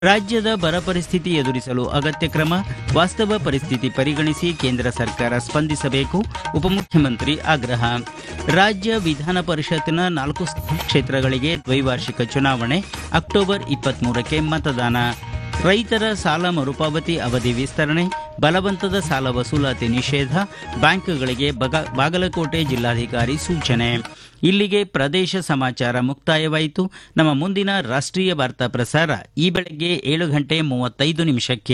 ರಾಜ್ಯದ ಬರ ಪರಿಸ್ಥಿತಿ ಎದುರಿಸಲು ಅಗತ್ಯ ಕ್ರಮ ವಾಸ್ತವ ಪರಿಸ್ಥಿತಿ ಪರಿಗಣಿಸಿ ಕೇಂದ್ರ ಸರ್ಕಾರ ಸ್ಪಂದಿಸಬೇಕು ಉಪಮುಖ್ಯಮಂತ್ರಿ ಆಗ್ರಹ ರಾಜ್ಯ ವಿಧಾನ ಪರಿಷತ್ತಿನ ನಾಲ್ಕು ಕ್ಷೇತ್ರಗಳಿಗೆ ದ್ವೈವಾರ್ಷಿಕ ಚುನಾವಣೆ ಅಕ್ಟೋಬರ್ ಇಪ್ಪತ್ಮೂರಕ್ಕೆ ಮತದಾನ ರೈತರ ಸಾಲ ಮರುಪಾವತಿ ಅವಧಿ ವಿಸ್ತರಣೆ ಬಲವಂತದ ಸಾಲ ವಸೂಲಾತಿ ನಿಷೇಧ ಬ್ಯಾಂಕ್ಗಳಿಗೆ ಬಗ ಬಾಗಲಕೋಟೆ ಜಿಲ್ಲಾಧಿಕಾರಿ ಸೂಚನೆ ಇಲ್ಲಿಗೆ ಪ್ರದೇಶ ಸಮಾಚಾರ ಮುಕ್ತಾಯವಾಯಿತು ನಮ್ಮ ಮುಂದಿನ ರಾಷ್ಟ್ರೀಯ ವಾರ್ತಾ ಪ್ರಸಾರ ಈ ಬೆಳಗ್ಗೆ ಏಳು ಗಂಟೆ ಮೂವತ್ತೈದು ನಿಮಿಷಕ್ಕೆ